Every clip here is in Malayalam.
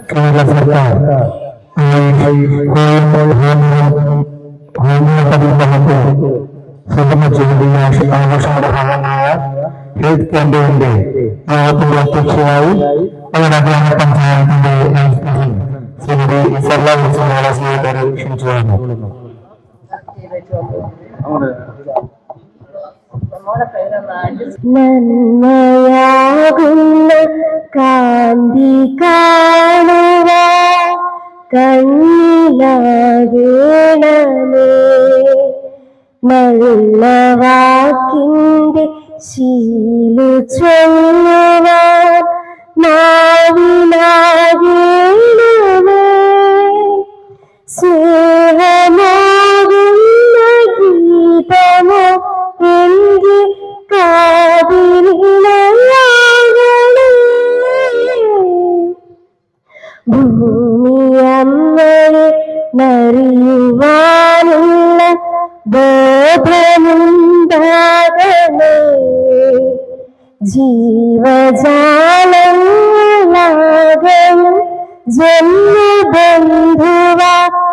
കേരള സർക്കാർ ഹോമിയോപ്പതി സുഗമ ജൂബിലി ആഘോഷങ്ങളുടെ ഭാഗമായ ഹെൽത്ത് ക്യാമ്പയിന്റെ യോഗത്തിന്റെ അധ്യക്ഷയായി വയനാട് ഗ്രാമപഞ്ചായത്തിന്റെ ശ്രീമതി സർല സ്നേഹിതരെ ക്ഷണിച്ചു വരുന്നു നന്മയാകുന്ന കാന്തി കാണുക കണ്ണിലാകേണമേ നല്ല വാക്കിന്റെ ശീലു ചൊല്ലുവാൻ നാവിലാകേണമേ സ്നേഹമാകുന്ന ഗീതമോ എന്റെ കാതിലാകണേ ഭൂമിയമ്മയെ നറിയുവാനുള്ള ബോധമുണ്ടാകണേ ജീവജാലങ്ങളാകണം ജന്മബന്ധുവ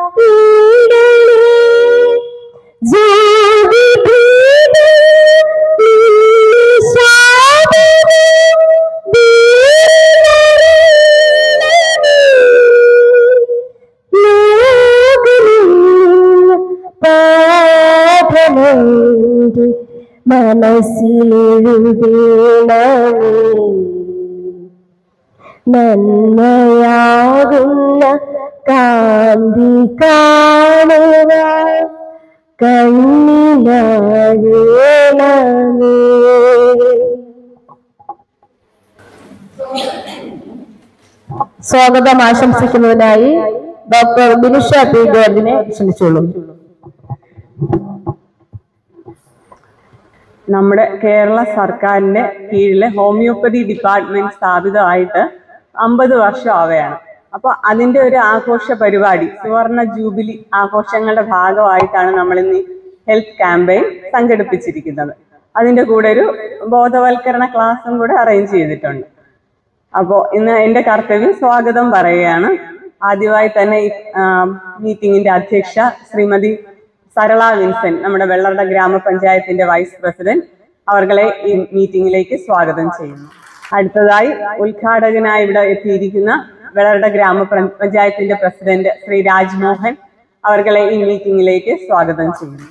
പാഠമേന്തി മനസ്സിലെഴുതേണമേ നന്മയാകുന്ന കാന്തി കാണുക കണ്ണിലാകേണമേ സ്വാഗതം ആശംസിക്കുന്നതിനായി ഡോക്ടർ ബിനിഷ പി ജോർജിനെ ക്ഷണിച്ചോളൂ നമ്മുടെ കേരള സർക്കാരിന്റെ കീഴിലെ ഹോമിയോപ്പതി ഡിപ്പാർട്ട്മെന്റ് സ്ഥാപിതമായിട്ട് അമ്പത് വർഷം ആവുകയാണ് അപ്പൊ അതിന്റെ ഒരു ആഘോഷ പരിപാടി സുവർണ ജൂബിലി ആഘോഷങ്ങളുടെ ഭാഗമായിട്ടാണ് നമ്മൾ ഇന്ന് ഹെൽത്ത് ക്യാമ്പയിൻ സംഘടിപ്പിച്ചിരിക്കുന്നത് അതിന്റെ കൂടെ ഒരു ബോധവൽക്കരണ ക്ലാസ്സും കൂടെ അറേഞ്ച് ചെയ്തിട്ടുണ്ട് അപ്പോൾ ഇന്ന് എൻ്റെ കർത്തവ്യം സ്വാഗതം പറയുകയാണ് ആദ്യമായി തന്നെ ഈ മീറ്റിംഗിന്റെ അധ്യക്ഷ ശ്രീമതി സരള വിൻസെന്റ് നമ്മുടെ വെള്ളറട ഗ്രാമപഞ്ചായത്തിന്റെ വൈസ് പ്രസിഡന്റ് അവർകളെ ഈ മീറ്റിംഗിലേക്ക് സ്വാഗതം ചെയ്യുന്നു അടുത്തതായി ഉദ്ഘാടകനായി ഇവിടെ എത്തിയിരിക്കുന്ന വെള്ളറട ഗ്രാമപഞ്ചായത്തിന്റെ പ്രസിഡന്റ് ശ്രീ രാജ്മോഹൻ അവർകളെ ഈ മീറ്റിംഗിലേക്ക് സ്വാഗതം ചെയ്യുന്നു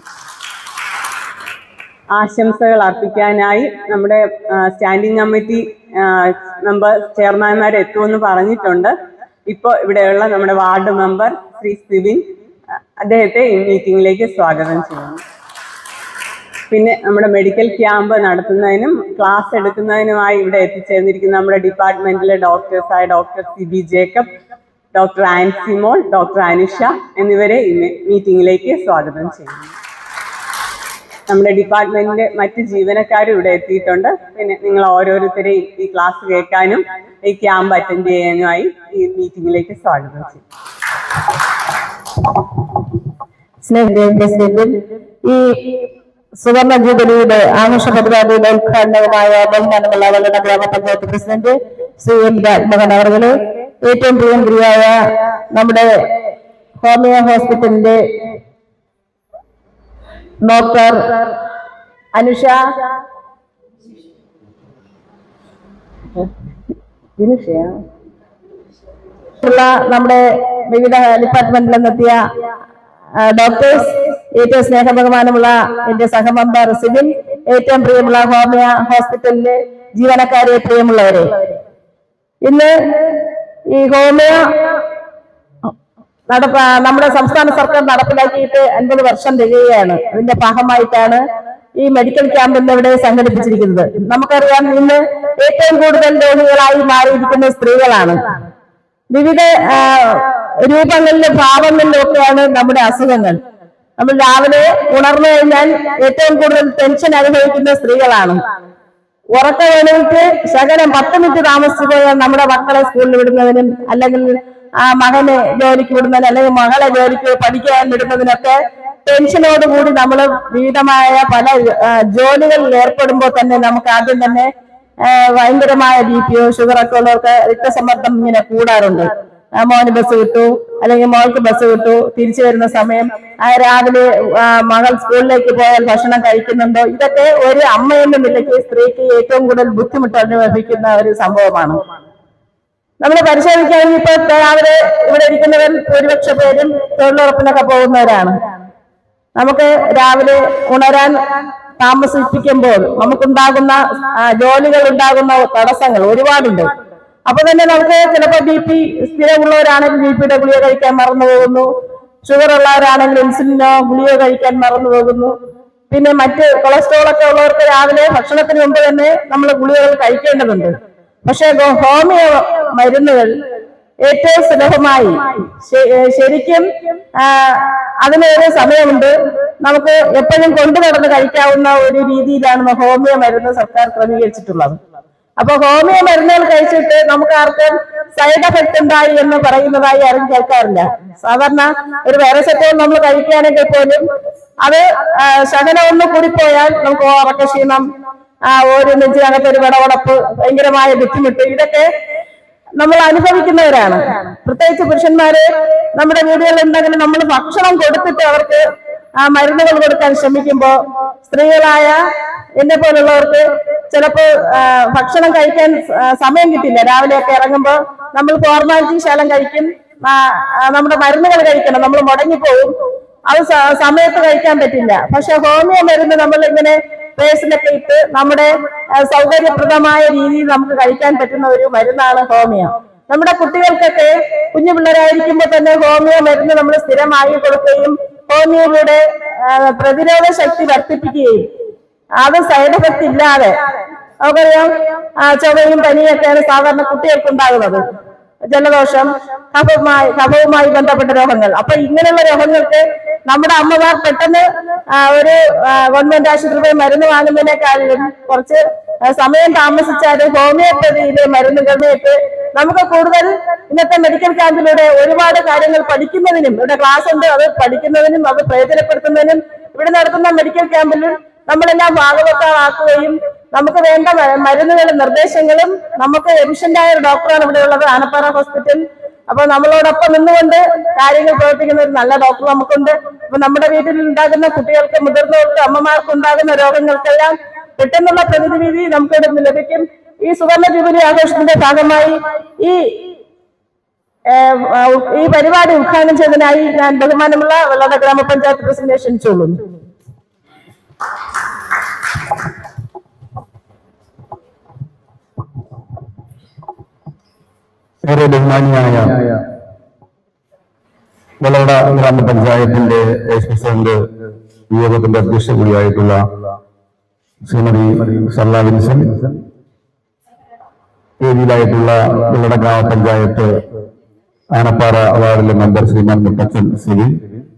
ആശംസകൾ അർപ്പിക്കാനായി നമ്മുടെ സ്റ്റാൻഡിംഗ് കമ്മിറ്റി മെമ്പർ ചെയർമാൻമാർ എത്തുമെന്ന് പറഞ്ഞിട്ടുണ്ട് ഇപ്പോൾ ഇവിടെയുള്ള നമ്മുടെ വാർഡ് മെമ്പർ ശ്രീ സിബിൻ അഹ് അദ്ദേഹത്തെ ഈ മീറ്റിംഗിലേക്ക് സ്വാഗതം ചെയ്യുന്നു പിന്നെ നമ്മുടെ മെഡിക്കൽ ക്യാമ്പ് നടത്തുന്നതിനും ക്ലാസ് എടുക്കുന്നതിനുമായി ഇവിടെ എത്തിച്ചേർന്നിരിക്കുന്ന നമ്മുടെ ഡിപ്പാർട്ട്മെന്റിലെ ഡോക്ടേഴ്സായ doctor Sibi Jacob doctor Ansimol doctor Anusha എന്നിവരെ ഈ മീറ്റിംഗിലേക്ക് സ്വാഗതം ചെയ്യുന്നു നമ്മുടെ ഡിപ്പാർട്ട്മെന്റിന്റെ മറ്റ് ജീവനക്കാരും ഇവിടെ എത്തിയിട്ടുണ്ട് പിന്നെ നിങ്ങൾ ഓരോരുത്തരെയും ഈ ക്ലാസ് കേൾക്കാനും ഈ ക്യാമ്പ് അറ്റൻഡ് ചെയ്യാനുമായി ഈ മീറ്റിംഗിലേക്ക് സ്വാഗതം ചെയ്യും സ്നേഹിതരെ പ്രസിഡന്റിൽ ഈ സുവർണ ജൂബിലിയുടെ ആഘോഷ പരിപാടിയുടെ ഉദ്ഘാടനവുമായ ബഹുമാനമുള്ള വെള്ളട ഗ്രാമപഞ്ചായത്ത് പ്രസിഡന്റ് ശ്രീ എം രാജ്മോഹൻ അവர்களെ ഏറ്റവും പ്രിയങ്കരിയായ നമ്മുടെ ഹോമിയോ ഹോസ്പിറ്റലിന്റെ ഡോക്ടർ അനുഷ ദിനുഷയാ ഉള്ള നമ്മുടെ വിവിധ ഡിപ്പാർട്ട്മെന്റിൽ നിന്നെത്തിയ ആ, ഡോക്ടേഴ്സ് ഏറ്റവും സ്നേഹബഹുമാനമുള്ള എന്റെ സഹമെമ്പർ സിബിൻ ഏറ്റവും പ്രിയമുള്ള ഹോമിയ ഹോസ്പിറ്റലിലെ ജീവനക്കാരെ പ്രിയമുള്ളവരെ ഇന്ന് ഈ ഹോമിയ നടപ്പ നമ്മുടെ സംസ്ഥാന സർക്കാർ നടപ്പിലാക്കിയിട്ട് അൻപത് വർഷം തികയുകയാണ് അതിന്റെ ഭാഗമായിട്ടാണ് ഈ മെഡിക്കൽ ക്യാമ്പ് ഇന്ന് ഇവിടെ സംഘടിപ്പിച്ചിരിക്കുന്നത് നമുക്കറിയാം ഇന്ന് ഏറ്റവും കൂടുതൽ രോഗികളായി മാറിയിരിക്കുന്ന സ്ത്രീകളാണ് വിവിധ ആ, രൂപങ്ങളിലും ഭാവങ്ങളിലും ഒക്കെയാണ് നമ്മുടെ അസുഖങ്ങൾ നമ്മൾ രാവിലെ ഉണർന്നു കഴിഞ്ഞാൽ ഏറ്റവും കൂടുതൽ ടെൻഷൻ അനുഭവിക്കുന്ന സ്ത്രീകളാണ് ഉറക്ക വേണമെങ്കിൽ ശകലം പത്ത് മിനിറ്റ് താമസിച്ചു പോയാൽ നമ്മുടെ മക്കളെ സ്കൂളിൽ വിടുന്നതിനും അല്ലെങ്കിൽ ആ മകനെ ജോലിക്ക് വിടുന്നതിന് അല്ലെങ്കിൽ മകളെ ജോലിക്ക് പഠിക്കാൻ വിടുന്നതിനൊക്കെ ടെൻഷനോടുകൂടി നമ്മൾ വിവിധമായ പല ആ, ജോലികളിൽ ഏർപ്പെടുമ്പോൾ തന്നെ നമുക്ക് ആദ്യം തന്നെ ആ, ഭയങ്കരമായ ബി പിയോ ഷുഗർ ഒക്കെ ഉള്ളവർക്ക് രക്തസമ്മർദ്ദം ഇങ്ങനെ കൂടാറുണ്ട് ആ, മോന് ബസ് കിട്ടു അല്ലെങ്കിൽ മോൾക്ക് ബസ് കിട്ടു തിരിച്ചു വരുന്ന സമയം ആ രാവിലെ ആ, മകൾ സ്കൂളിലേക്ക് പോയാൽ ഭക്ഷണം കഴിക്കുന്നുണ്ടോ ഇതൊക്കെ ഒരു അമ്മ എന്ന നിലയ്ക്ക് സ്ത്രീക്ക് ഏറ്റവും കൂടുതൽ ബുദ്ധിമുട്ട് അനുഭവിക്കുന്ന ഒരു സംഭവമാണ് നമ്മൾ പരിശോധിക്കുകയാണെങ്കിൽ ഇപ്പൊ രാവിലെ ഇവിടെ ഇരിക്കുന്നവർ ഭൂരിപക്ഷ പേരും തൊഴിലുറപ്പിനൊക്കെ പോകുന്നവരാണ് നമുക്ക് രാവിലെ ഉണരാൻ താമസിപ്പിക്കുമ്പോൾ നമുക്കുണ്ടാകുന്ന ആ, ജോലികൾ ഉണ്ടാകുന്ന തടസ്സങ്ങൾ ഒരുപാടുണ്ട് അപ്പൊ തന്നെ നമുക്ക് ചിലപ്പോൾ ബി പി സ്ഥിരമുള്ളവരാണെങ്കിൽ ബി പിയുടെ ഗുളിക കഴിക്കാൻ മറന്നു പോകുന്നു ഷുഗർ ഉള്ളവരാണെങ്കിൽ ഇൻസുലിനോ ഗുളിക കഴിക്കാൻ മറന്നു പോകുന്നു പിന്നെ മറ്റ് കൊളസ്ട്രോൾ ഒക്കെ ഉള്ളവർക്ക് രാവിലെ ഭക്ഷണത്തിന് മുമ്പ് തന്നെ നമ്മൾ ഗുളികകൾ കഴിക്കേണ്ടതുണ്ട് പക്ഷേ ഗോ- ഹോമിയോ മരുന്നുകൾ ഏറ്റവും സുലഭമായി ശ- ഏ, ശരിക്കും ആ, അതിനൊരു സമയമുണ്ട് നമുക്ക് എപ്പോഴും കൊണ്ടു നടന്ന് കഴിക്കാവുന്ന ഒരു രീതിയിലാണ് ഹോമിയോ മരുന്ന് സർക്കാർ ക്രമീകരിച്ചിട്ടുള്ളത് അപ്പൊ ഹോമിയോ മരുന്നുകൾ കഴിച്ചിട്ട് നമുക്ക് ആർക്കും സൈഡ് എഫക്ട് ഉണ്ടായി എന്ന് പറയുന്നതായി ആരും കേൾക്കാറില്ല സാധാരണ ഒരു പാരസെറ്റമോൾ നമ്മൾ കഴിക്കുകയാണെങ്കിൽ പോലും അത് ആ, ശകലം ഒന്ന് കൂടിപ്പോയാൽ നമുക്ക് ഉറക്ക ക്ഷീണം ആ ഒരു നെഞ്ചിനകത്ത് ഒരു വിടവടപ്പ് ഭയങ്കരമായ ബുദ്ധിമുട്ട് ഇതൊക്കെ നമ്മൾ അനുഭവിക്കുന്നവരാണ് പ്രത്യേകിച്ച് പുരുഷന്മാര് നമ്മുടെ വീടുകളിൽ ഉണ്ടെങ്കിൽ നമ്മൾ ഭക്ഷണം കൊടുത്തിട്ട് അവർക്ക് ആ മരുന്നുകൾ കൊടുക്കാൻ ശ്രമിക്കുമ്പോ സ്ത്രീകളായ എന്നെ പോലുള്ളവർക്ക് ചിലപ്പോ ആ, ഭക്ഷണം കഴിക്കാൻ ആ, സമയം കിട്ടില്ല രാവിലെയൊക്കെ ഇറങ്ങുമ്പോ നമ്മൾ ഫോർമാലിറ്റി ശാലം കഴിക്കും ആ, ആ, നമ്മുടെ മരുന്നുകൾ കഴിക്കണം നമ്മൾ മുടങ്ങിപ്പോവും അത് സ- സമയത്ത് കഴിക്കാൻ പറ്റില്ല പക്ഷെ ഹോമിയോ മരുന്ന് നമ്മൾ ഇങ്ങനെ പേഴ്സിലൊക്കെ ഇട്ട് നമ്മുടെ ആ, സൗകര്യപ്രദമായ രീതിയിൽ നമുക്ക് കഴിക്കാൻ പറ്റുന്ന ഒരു മരുന്നാണ് ഹോമിയോ നമ്മുടെ കുട്ടികൾക്കൊക്കെ കുഞ്ഞു പിള്ളേരായിരിക്കുമ്പോൾ തന്നെ ഹോമിയോ മരുന്ന് നമ്മൾ സ്ഥിരമായി കൊടുക്കുകയും ഹോമിയോയുടെ ആ, പ്രതിരോധ ശക്തി വർദ്ധിപ്പിക്കുകയും അത് സൈഡ് എഫക്ട് ഇല്ലാതെ നമുക്കറിയാം ആ, ചുമയും പനിയൊക്കെയാണ് സാധാരണ കുട്ടികൾക്ക് ഉണ്ടാകുന്നത് ജലദോഷം കഫവുമായി കഫവുമായി ബന്ധപ്പെട്ട രോഗങ്ങൾ അപ്പൊ ഇങ്ങനെയുള്ള രോഗങ്ങൾക്ക് നമ്മുടെ അമ്മമാർ പെട്ടെന്ന് ആ, ഒരു ആ, ഗവൺമെന്റ് ആശുപത്രി പോയി മരുന്ന് വാങ്ങുന്നതിനേക്കാളും കുറച്ച് ആ, സമയം താമസിച്ചാൽ ഹോമിയോപ്പതിയിലെ മരുന്നുകളിലേക്ക് നമുക്ക് കൂടുതൽ ഇന്നത്തെ മെഡിക്കൽ ക്യാമ്പിലൂടെ ഒരുപാട് കാര്യങ്ങൾ പഠിക്കുന്നതിനും ഇവിടെ ക്ലാസ് ഉണ്ട് അത് പഠിക്കുന്നതിനും അത് പ്രയോജനപ്പെടുത്തുന്നതിനും ഇവിടെ നടത്തുന്ന മെഡിക്കൽ ക്യാമ്പിൽ നമ്മളെല്ലാം ഭാഗവത്താക്കുകയും നമുക്ക് വേണ്ട മ- മരുന്നുകളും നിർദ്ദേശങ്ങളും നമുക്ക് എഫിഷ്യന്റ് ആയ ഒരു ഡോക്ടറാണ് ഇവിടെ ഉള്ളത് ആനപ്പാറ ഹോസ്പിറ്റൽ അപ്പൊ നമ്മളോടൊപ്പം നിന്നുകൊണ്ട് കാര്യങ്ങൾ പ്രവർത്തിക്കുന്ന ഒരു നല്ല ഡോക്ടർ നമുക്കുണ്ട് അപ്പൊ നമ്മുടെ വീട്ടിൽ ഉണ്ടാകുന്ന കുട്ടികൾക്ക് മുതിർന്നവർക്ക് അമ്മമാർക്ക് ഉണ്ടാകുന്ന രോഗങ്ങൾക്കെല്ലാം പെട്ടെന്നുള്ള പ്രതിനിധി നമുക്ക് ഇവിടെ നിന്ന് ലഭിക്കും ഈ സുവർണ ജൂബിലി ആഘോഷത്തിന്റെ ഭാഗമായി ഈ ഏഹ്, ആ, ഈ പരിപാടി ഉദ്ഘാടനം ചെയ്തതിനായി ഞാൻ ബഹുമാനമുള്ള വെള്ളട ഗ്രാമപഞ്ചായത്ത് പ്രസിഡന്റ് ക്ഷണിച്ചോളുന്നു ഏറെ ബഹുമാനിയായ വളവട ഗ്രാമപഞ്ചായത്തിന്റെ വൈസ് പ്രസിഡന്റ് യോഗത്തിന്റെ അധ്യക്ഷ കൂടിയായിട്ടുള്ള ശ്രീമതി സർല വിൻസൻ വേദിയിലായിട്ടുള്ള വളവട ഗ്രാമപഞ്ചായത്ത് ആനപ്പാറ വാർഡിലെ മെമ്പർ ശ്രീമാൻ മുത്തച്ഛൻ സിവിൽ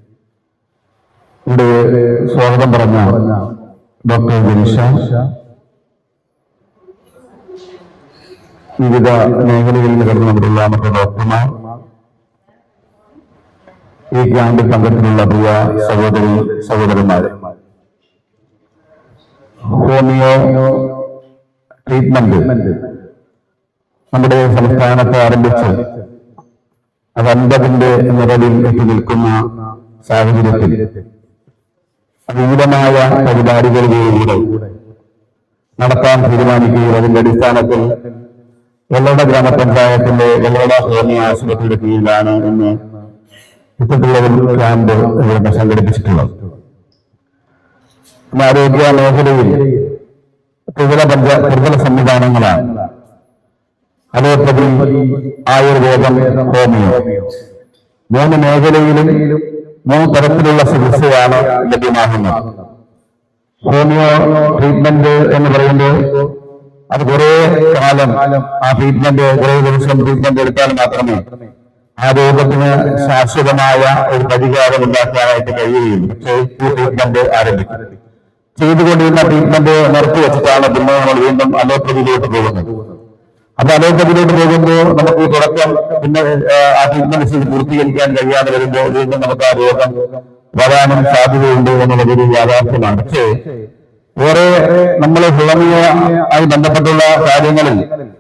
ഇവിടെ സ്വാഗതം പറഞ്ഞ ഡോക്ടർ ജനിഷ വിവിധ മേഖലകളിൽ നിന്ന് കടന്നു വന്നിട്ടുള്ള മറ്റു ഡോക്ടർമാർ ഈ ക്യാമ്പിൽ പങ്കെടുത്തിട്ടുള്ള പ്രിയ സഹോദരി സഹോദരന്മാര് ഹോമിയോ ട്രീറ്റ്മെന്റ് നമ്മുടെ സംസ്ഥാനത്ത് ആരംഭിച്ച് അത് അൻപതിന്റെ നിറവിൽ എത്തി നിൽക്കുന്ന സാഹചര്യത്തിൽ വിവിധമായ പരിപാടികളിലൂടെ നടത്താൻ തീരുമാനിക്കുകയും അതിന്റെ അടിസ്ഥാനത്തിൽ വെള്ളോട ഗ്രാമപഞ്ചായത്തിന്റെ വെള്ളോട ഹോമിയോ ആശുപത്രിയുടെ കീഴിലാണ് ഇന്ന് ഇത്തരത്തിലുള്ള ഒരു ക്യാമ്പ് ഇവിടെ സംഘടിപ്പിച്ചിട്ടുള്ളത് ഇന്ന് ആരോഗ്യ മേഖലയിൽ ത്രിതല പഞ്ച ത്രിതല സംവിധാനങ്ങളാണ് അലോപ്പതി ആയുർവേദം ഹോമിയോ മൂന്ന് മേഖലയിലും മൂന്ന് തരത്തിലുള്ള ചികിത്സയാണ് ലഭ്യമാകുന്നത് ഹോമിയോ ട്രീറ്റ്മെന്റ് എന്ന് പറയുമ്പോൾ അത് കുറെ കാലം ആ ട്രീറ്റ്മെന്റ് കുറെ ദിവസം ട്രീറ്റ്മെന്റ് എടുത്താൽ മാത്രമേ ആ രോഗത്തിന് ശാശ്വതമായ ഒരു പരിഹാരം ഉണ്ടാക്കാനായിട്ട് കഴിയുകയുള്ളൂ പക്ഷേ ഈ ട്രീറ്റ്മെന്റ് ആരംഭിക്കും ചെയ്തുകൊണ്ടിരുന്ന ട്രീറ്റ്മെന്റ് നിർത്തിവെച്ചിട്ടാണ് പിന്നെ നമ്മൾ വീണ്ടും അലോപ്പതിയിലോട്ട് പോകുന്നത് അപ്പൊ അലോപ്പതിയിലോട്ട് പോകുമ്പോൾ നമുക്ക് ഈ തുടക്കം പിന്നെ ആ, ആ ട്രീറ്റ്മെന്റ് ചെയ്ത് പൂർത്തീകരിക്കാൻ കഴിയാതെ വരുമ്പോൾ വീണ്ടും നമുക്ക് ആ രോഗം വരാനും സാധ്യതയുണ്ട് എന്നുള്ളത് ഒരു യാഥാർത്ഥ്യമാണ് പക്ഷേ വേറെ നമ്മൾ ഹോമിയോ ആയി ബന്ധപ്പെട്ടുള്ള കാര്യങ്ങളിൽ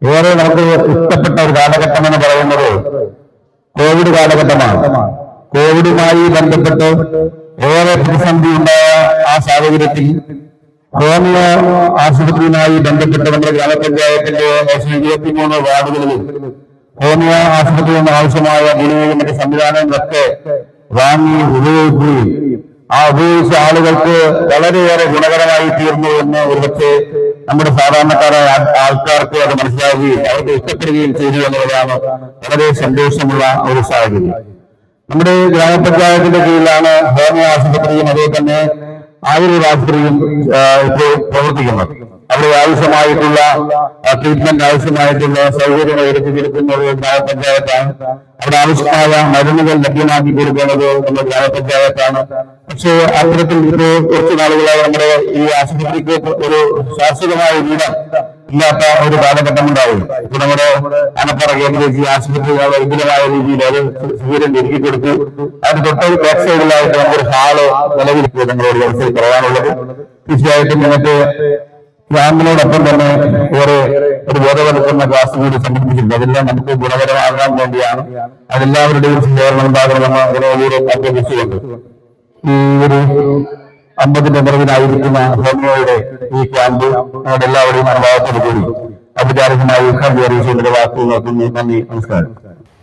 ഏറെ നമുക്ക് ഇഷ്ടപ്പെട്ട ഒരു കാലഘട്ടം എന്ന് പറയുന്നത് കോവിഡ് കാലഘട്ടമാണ് കോവിഡുമായി ബന്ധപ്പെട്ട് ഏറെ പ്രതിസന്ധി ഉണ്ടായ ആ സാഹചര്യത്തിൽ ഹോമിയോ ആശുപത്രിയുമായി ബന്ധപ്പെട്ട് നമ്മുടെ ഗ്രാമപഞ്ചായത്തിന്റെ ഏകദേശം ഇരുപത്തിമൂന്ന് വാർഡുകളിൽ ഹോമിയോ ആശുപത്രിയിൽ ആവശ്യമായ ഗുളികയും മറ്റ് സംവിധാനങ്ങളൊക്കെ വാങ്ങി ഉപയോഗിക്കുകയും ആ ഉപയോഗിച്ച ആളുകൾക്ക് വളരെയേറെ ഗുണകരമായി തീർന്നു എന്ന് ഒരുപക്ഷെ നമ്മുടെ സാധാരണക്കാരായ ആ- ആൾക്കാർക്ക് അത് മനസ്സിലാവുകയും അവർക്ക് ഇഷ്ടപ്പെടുകയും ചെയ്തു എന്നുള്ളതാണ് വളരെ സന്തോഷമുള്ള ഒരു സാഹചര്യം നമ്മുടെ ഗ്രാമപഞ്ചായത്തിന്റെ കീഴിലാണ് ഹോമിയോ ആശുപത്രിയും അതുപോലെ തന്നെ ആയുർവേദ ആശുപത്രിയും ആ, ഇപ്പോൾ പ്രവർത്തിക്കുന്നത് അവിടെ ആവശ്യമായിട്ടുള്ള ട്രീറ്റ്മെന്റ് ആവശ്യമായിട്ടുള്ള സൗകര്യങ്ങൾ ഒരുക്കി കൊടുക്കുന്നത് ഗ്രാമപഞ്ചായത്താണ് അവിടെ ആവശ്യമായ മരുന്നുകൾ ലഭ്യമാക്കി കൊടുക്കുന്നത് നമ്മുടെ ഗ്രാമപഞ്ചായത്താണ് പക്ഷേ അത്തരത്തിൽ ഇപ്പോൾ കുറച്ച് നാളുകളായി നമ്മുടെ ഈ ആശുപത്രിക്ക് ഒരു ശാശ്വതമായ വീടം ഇല്ലാത്ത ഒരു കാലഘട്ടം ഉണ്ടാവും ഇപ്പൊ നമ്മുടെ അനപ്പറ കേന്ദ്രീകരിച്ച് ആശുപത്രികൾ വിപുലമായ രീതിയിൽ അത് സൗകര്യം ഒരുക്കി കൊടുത്തു അതിന് തൊട്ട് ബാക്ക് സൈഡിലായിട്ട് നമുക്കൊരു ഹാള് നിലവിലിപ്പോൾ നിങ്ങളോട് മനസ്സിൽ പറയാനുള്ളത് തീർച്ചയായിട്ടും നിങ്ങൾക്ക് ക്യാമ്പിനോടൊപ്പം തന്നെ വേറെ ഒരു ബോധവൽക്കരണ ക്ലാസ് കൂടി സംഘടിപ്പിച്ചിട്ടുണ്ട് അതെല്ലാം നമുക്ക് ഗുണകരമാകാൻ വേണ്ടിയാണ് അതെല്ലാവരുടെയും സഹകരണം ഉണ്ടാകണമെന്ന് അതിനോട് അഭ്യർത്ഥിച്ചുകൊണ്ട് ഈ ഒരു അമ്പതിന്റെ നിറവിലായിരിക്കുന്ന ഹോമിയോയുടെ ഈ ക്യാമ്പ് നമ്മുടെ എല്ലാവരുടെയും അനുഭവത്തോടു കൂടി ഔപചാരികമായി ഉദ്ഘാടനം അറിയിച്ചുകൊണ്ട് വാക്കുകൾ നിർത്തുന്നു നന്ദി നമസ്കാരം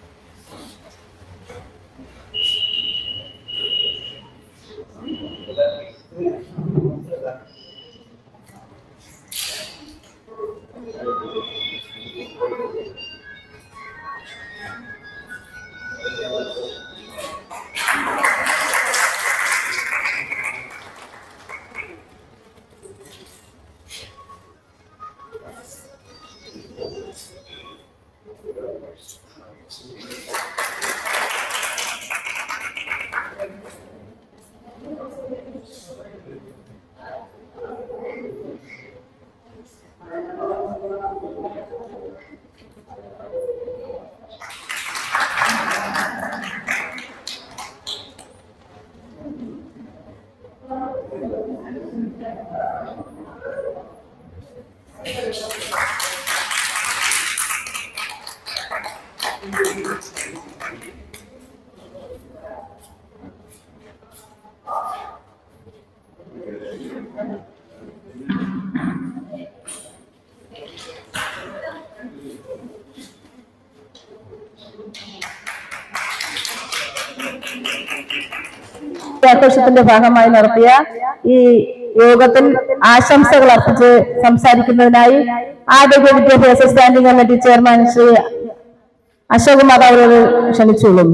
ആഘോഷത്തിന്റെ ഭാഗമായി നടത്തിയ ഈ യോഗത്തിൽ ആശംസകൾ അർപ്പിച്ച് സംസാരിക്കുന്നതിനായി ആരോഗ്യ വിദ്യാഭ്യാസ standing committee chairman Shri Ashok മാതാവ് ക്ഷണിച്ചോളും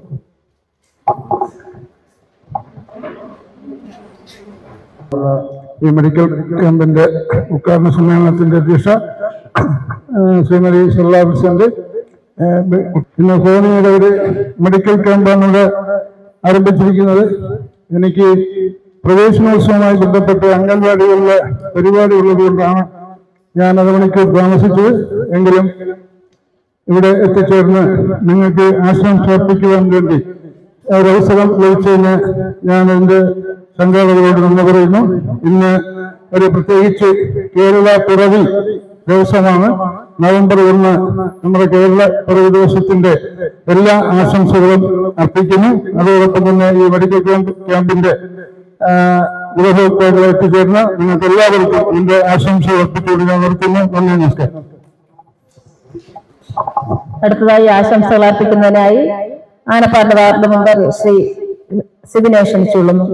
ഈ മെഡിക്കൽ ക്യാമ്പിന്റെ ഉദ്ഘാടന സമ്മേളനത്തിന്റെ അധ്യക്ഷ ഏഹ് ശ്രീമതി ഷെർല പ്രസിഡന്റ് ഏഹ് ബ- ഇന്ന് ഹോമിയുടെ ഒരു മെഡിക്കൽ ക്യാമ്പാണ് ഇവിടെ ആരംഭിച്ചിരിക്കുന്നത് എനിക്ക് പ്രവേശനോത്സവവുമായി ബന്ധപ്പെട്ട് അംഗൻവാടികളിലെ പരിപാടി ഉള്ളതുകൊണ്ടാണ് ഞാൻ അത് മണിക്കൂർ താമസിച്ചത് എങ്കിലും ഇവിടെ എത്തിച്ചേർന്ന് നിങ്ങൾക്ക് ആശംസ അർപ്പിക്കുവാൻ വേണ്ടി ഒരവസരം ലഭിച്ചതിന് ഞാൻ എന്റെ സംഘാടകരോട് നന്ദി പറയുന്നു ഇന്ന് ഒരു പ്രത്യേകിച്ച് കേരള പിറവി ദിവസമാണ് നവംബർ ഒന്ന് നമ്മുടെ കേരള പിറവി ദിവസത്തിന്റെ എല്ലാ ആശംസകളും അർപ്പിക്കുന്നു അതോടൊപ്പം തന്നെ ഈ മെഡിക്കൽ ക്യാമ്പ് ക്യാമ്പിന്റെ ആ, ഗൃഹോപയോഗങ്ങൾ എത്തിച്ചേർന്ന് നിങ്ങൾക്ക് എല്ലാവർക്കും എന്റെ ആശംസകൾ അർപ്പിച്ചുകൊണ്ട് ഞാൻ നിർത്തുന്നു നന്ദി നമസ്കാരം അടുത്തതായി ആശംസകൾ അർപ്പിക്കുന്നതിനായി ആനപ്പാട് വാർഡ് മെമ്പർ ശ്രീ സിബിനെ ക്ഷണിച്ചുകൊള്ളുന്നു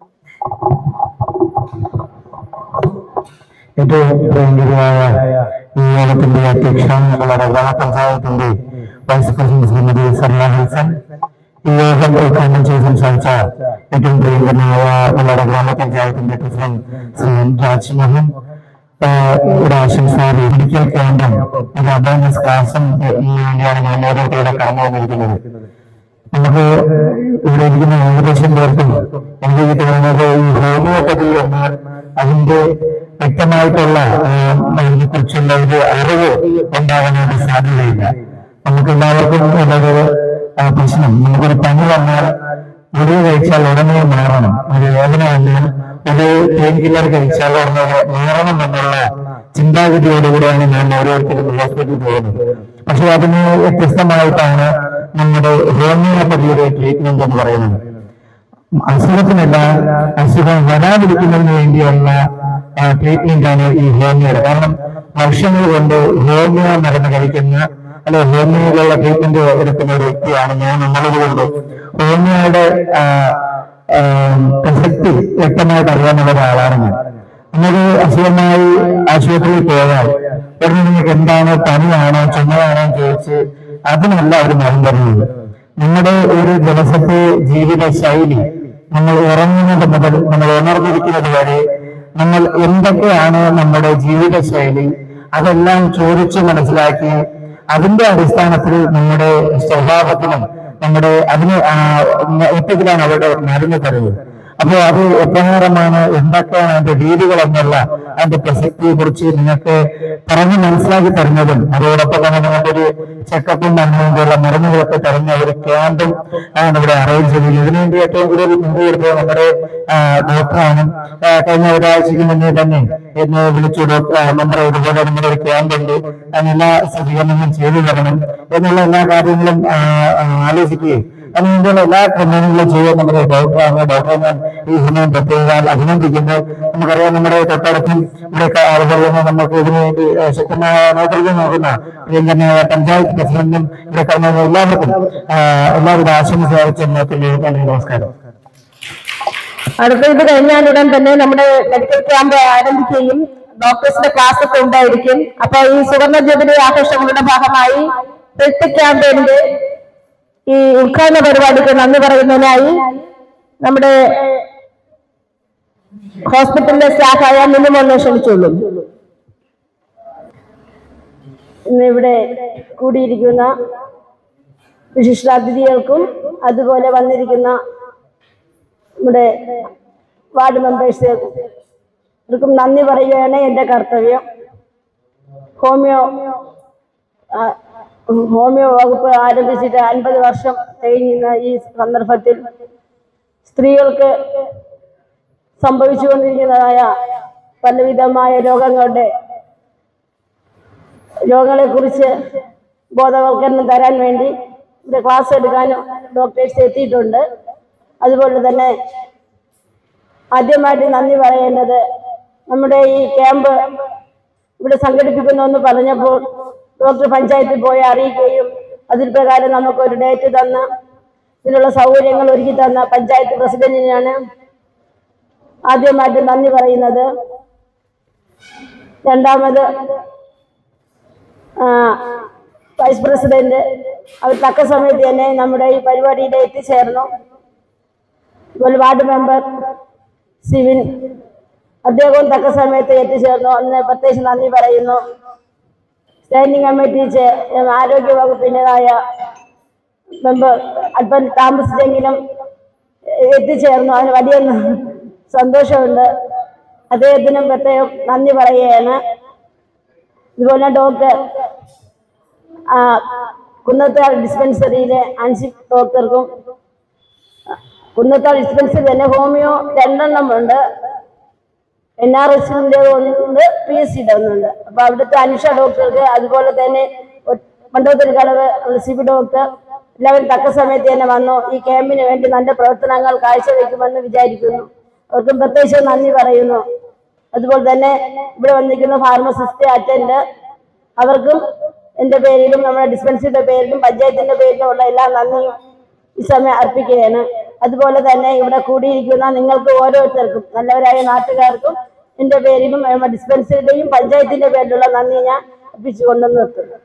ഏറ്റവും പ്രിയങ്കരമായ ഈ യോഗത്തിന്റെ അധ്യക്ഷ നമ്മുടെ ഗ്രാമപഞ്ചായത്തിന്റെ വൈസ് പ്രസിഡന്റ് ശ്രീമതി സർല ഹസൻ ഈ യോഗം ഉദ്ഘാടനം ചെയ്ത് സംസാരിച്ച ഏറ്റവും പ്രിയങ്കരനായ നമ്മുടെ ഗ്രാമപഞ്ചായത്തിന്റെ പ്രസിഡന്റ് ശ്രീ രാജ്മോഹൻ ഒരു ആശംസ മെഡിക്കൽ ക്യാമ്പും ഒരു അവയർനെസ് ക്ലാസും വേണ്ടിയാണ് ഞാൻ ഓരോരുത്തരുടെ കടന്നു വന്നിരിക്കുന്നത് നമുക്ക് ഇവിടെ ഇരിക്കുന്ന ഏകദേശം പേർക്കും എനിക്ക് തോന്നുന്നത് ഈ ഹോമിയോപ്പതി എന്നാൽ അതിന്റെ വ്യക്തമായിട്ടുള്ള അതിനെ കുറിച്ചുള്ള ഒരു അറിവ് ഉണ്ടാകാനായിട്ട് സാധ്യതയില്ല നമുക്ക് എല്ലാവർക്കും ഉള്ളൊരു ആ, പ്രശ്നം നമുക്കൊരു പനി വന്നാൽ ഗുളിക കഴിച്ചാൽ ഉടനെ മാറണം ഒരു വേദന വന്നാൽ ഒരു പെയിൻ കില്ലർ കഴിച്ചാൽ ഉടനെ മാറണം എന്നുള്ള ചിന്താഗതിയോടുകൂടിയാണ് ഞാൻ ഓരോരുത്തരും ഹോസ്പിറ്റലിൽ പോകുന്നത് പക്ഷെ അതിന് വ്യത്യസ്തമായിട്ടാണ് നമ്മുടെ ഹോമിയോപ്പതിയുടെ ട്രീറ്റ്മെന്റ് എന്ന് പറയുന്നത് അസുഖത്തിനല്ല അസുഖം വരാതിരിക്കുന്നതിന് വേണ്ടിയുള്ള ട്രീറ്റ്മെന്റ് ആണ് ഈ ഹോമിയോയുടെ കാരണം വർഷങ്ങൾ കൊണ്ട് ഹോമിയോ മരുന്ന് കഴിക്കുന്ന അല്ലെ ഹോമിയോയിലുള്ള ട്രീറ്റ്മെന്റ് എടുക്കുന്ന ഒരു വ്യക്തിയാണ് ഞാൻ എന്നുള്ളതുകൊണ്ട് ഹോമിയോയുടെ ആ, ആ, പ്രസക്തി വ്യക്തമായിട്ട് അറിയാനുള്ള ഒരാളാണ് ഞാൻ നമുക്ക് അസുഖമായി ആശുപത്രിയിൽ പോയാൽ ഉടനെ നിങ്ങൾക്ക് എന്താണ് പനിയാണോ ചുമയാണോ എന്ന് ചോദിച്ച് അതിനല്ല ഒരു മരുന്ന് തരുന്നത് നമ്മുടെ ഒരു ദിവസത്തെ ജീവിത ശൈലി നമ്മൾ ഉറങ്ങുന്നത് മുതൽ നമ്മൾ ഉണർന്നിരിക്കുന്നത് വരെ നമ്മൾ എന്തൊക്കെയാണ് നമ്മുടെ ജീവിത ശൈലി അതെല്ലാം ചോദിച്ച് മനസ്സിലാക്കി അതിന്റെ അടിസ്ഥാനത്തിൽ നമ്മുടെ സ്വഭാവത്തിനും നമ്മുടെ അതിന് ഒറ്റത്തിലാണ് അവരുടെ മരുന്ന് തരുന്നത് അപ്പോൾ അത് എപ്രകാരമാണ് എന്തൊക്കെയാണ് അതിന്റെ രീതികൾ എന്നുള്ള അതിന്റെ പ്രസക്തിയെ കുറിച്ച് നിങ്ങൾക്ക് പറഞ്ഞ് മനസ്സിലാക്കി തരുന്നതും അതോടൊപ്പം തന്നെ നിങ്ങൾക്ക് ഒരു ചെക്കപ്പും അതിനുവേണ്ടിയുള്ള മരുന്നുകളൊക്കെ തരുന്ന ഒരു ക്യാമ്പും ആണ് ഇവിടെ അറേഞ്ച് ചെയ്തത് ഇതിനുവേണ്ടി ഏറ്റവും കൂടുതൽ മുൻകൈ എടുത്തത് നമ്മുടെ ആ, ഡോക്ടറാണ് ആ, കഴിഞ്ഞ ഒരാഴ്ചക്ക് മുന്നേ തന്നെ എന്നെ വിളിച്ചു ഡോക്ടർ നമ്മുടെ ഇതുപോലെ നമ്മുടെ ഒരു ക്യാമ്പ് ഉണ്ട് അതിനെല്ലാ സജ്ജീകരണങ്ങളും ചെയ്തു തരണം എന്നുള്ള എല്ലാ കാര്യങ്ങളും ആ, ആ, ആലോചിക്കുകയും അതിനുവേണ്ടിയുള്ള എല്ലാ ക്രമീകരണങ്ങളും ചെയ്യാൻ നമ്മുടെ ഡോക്ടറാണ് ഡോക്ടറെ ഞാൻ ഈ സമയം പ്രത്യേകം അഭിനന്ദിക്കുന്നു നമുക്കറിയാം നമ്മുടെ തൊട്ടടുത്തും ഇവിടെ അതുപോലെ തന്നെ നമുക്ക് ഇതിനുവേണ്ടി ആ, ശക്തമായ നേതൃത്വം നൽകുന്ന പ്രിയങ്കരനായ പഞ്ചായത്ത് പ്രസിഡന്റും ഇവിടെ കഴിഞ്ഞ എല്ലാവർക്കും ആ, എല്ലാവിധ ആശംസ അറിയിച്ച നമസ്കാരം അടുത്ത ഇത് കഴിഞ്ഞാൽ ഉടൻ തന്നെ നമ്മുടെ മെഡിക്കൽ ക്യാമ്പ് ആരംഭിക്കുകയും ഡോക്ടേഴ്സിന്റെ ക്ലാസ് ഒക്കെ ഉണ്ടായിരിക്കും അപ്പൊ ഈ സുവർണ ജൂബിലി ആഘോഷങ്ങളുടെ ഭാഗമായി ഹെൽത്ത് ക്യാമ്പയിന്റെ ഈ ഉദ്ഘാടന പരിപാടിക്ക് നന്ദി പറയുന്നതിനായി നമ്മുടെ ഹോസ്പിറ്റലിലെ സ്റ്റാഫായ മിനിമോനെ ക്ഷണിച്ചുള്ളൂ ഇന്ന് ഇവിടെ കൂടിയിരിക്കുന്ന വിശിഷ്ടാതിഥികൾക്കും അതുപോലെ വന്നിരിക്കുന്ന നമ്മുടെ വാർഡ് മെമ്പേഴ്സ് ഇവർക്കും നന്ദി പറയുകയാണ് എൻ്റെ കർത്തവ്യം ഹോമിയോ ആ, ഹോമിയോ വകുപ്പ് ആരംഭിച്ചിട്ട് അൻപത് വർഷം കഴിഞ്ഞുന്ന ഈ സന്ദർഭത്തിൽ സ്ത്രീകൾക്ക് സംഭവിച്ചുകൊണ്ടിരിക്കുന്നതായ പലവിധമായ രോഗങ്ങളുടെ രോഗങ്ങളെക്കുറിച്ച് ബോധവൽക്കരണം തരാൻ വേണ്ടി ഇവിടെ ക്ലാസ് എടുക്കാനും ഡോക്ടേഴ്സ് എത്തിയിട്ടുണ്ട് അതുപോലെ തന്നെ ആദ്യമായിട്ട് നന്ദി പറയേണ്ടത് നമ്മുടെ ഈ ക്യാമ്പ് ഇവിടെ സംഘടിപ്പിക്കുന്നുവെന്ന് പറഞ്ഞപ്പോൾ ഡോക്ടർ പഞ്ചായത്തിൽ പോയി അറിയിക്കുകയും അതിൽ പ്രകാരം നമുക്കൊരു ഡേറ്റ് തന്ന ഇതിനുള്ള സൗകര്യങ്ങൾ ഒരുക്കി തന്ന പഞ്ചായത്ത് പ്രസിഡന്റിനാണ് ആദ്യമായിട്ട് നന്ദി പറയുന്നത് രണ്ടാമത് ആ, വൈസ് പ്രസിഡന്റ് അവർ തക്ക സമയത്ത് തന്നെ നമ്മുടെ ഈ പരിപാടിയിൽ എത്തിച്ചേർന്നു അതുപോലെ വാർഡ് മെമ്പർ സിവിൻ അദ്ദേഹവും തക്ക സമയത്ത് എത്തിച്ചേർന്നു അന്ന് പ്രത്യേകിച്ച് നന്ദി പറയുന്നു സ്റ്റാൻഡിംഗ് കമ്മിറ്റി ചെ- ആരോഗ്യ വകുപ്പിൻ്റെതായ മെമ്പർ അല്പം താമസിച്ചെങ്കിലും എത്തിച്ചേർന്നു അതിന് വലിയ ന- സന്തോഷമുണ്ട് അദ്ദേഹത്തിനും പ്രത്യേകം നന്ദി പറയുകയാണ് ഇതുപോലെ ഡോക്ടർ ആ, കുന്നത്താൾ ഡിസ്പെൻസറിയിലെ അൻസിഫ് ഡോക്ടർക്കും കുന്നത്താൾ ഡിസ്പെൻസറി തന്നെ ഹോമിയോ രണ്ടെണ്ണം ഉണ്ട് എൻ ആർ എസിൻ്റെ ഒന്നുണ്ട് പി എസ് സിയുടെ ഒന്നുണ്ട് അപ്പൊ അവിടുത്തെ അനുഷ ഡോക്ടർക്ക് അതുപോലെ തന്നെ മണ്ഡലത്തിൽ കടവ് സിബി ഡോക്ടർ എല്ലാവരും തക്ക സമയത്ത് തന്നെ വന്നു ഈ ക്യാമ്പിന് വേണ്ടി നല്ല പ്രവർത്തനങ്ങൾ കാഴ്ചവെക്കുമെന്ന് വിചാരിക്കുന്നു അവർക്കും പ്രത്യേകിച്ച് നന്ദി പറയുന്നു അതുപോലെ തന്നെ ഇവിടെ വന്നിരിക്കുന്ന ഫാർമസിസ്റ്റ് അറ്റൻഡ് അവർക്കും എൻ്റെ പേരിലും നമ്മുടെ ഡിസ്പെൻസറിയുടെ പേരിലും പഞ്ചായത്തിന്റെ പേരിലും ഉള്ള എല്ലാ നന്ദിയും ഈ സമയം അർപ്പിക്കുകയാണ് അതുപോലെ തന്നെ ഇവിടെ കൂടിയിരിക്കുന്ന നിങ്ങൾക്ക് ഓരോരുത്തർക്കും നല്ലവരായ നാട്ടുകാർക്കും എൻ്റെ പേരിലും നമ്മുടെ ഡിസ്പെൻസറിയുടെയും പഞ്ചായത്തിന്റെ പേരിലുള്ള നന്ദി ഞാൻ അർപ്പിച്ചുകൊണ്ട് നിർത്തുന്നു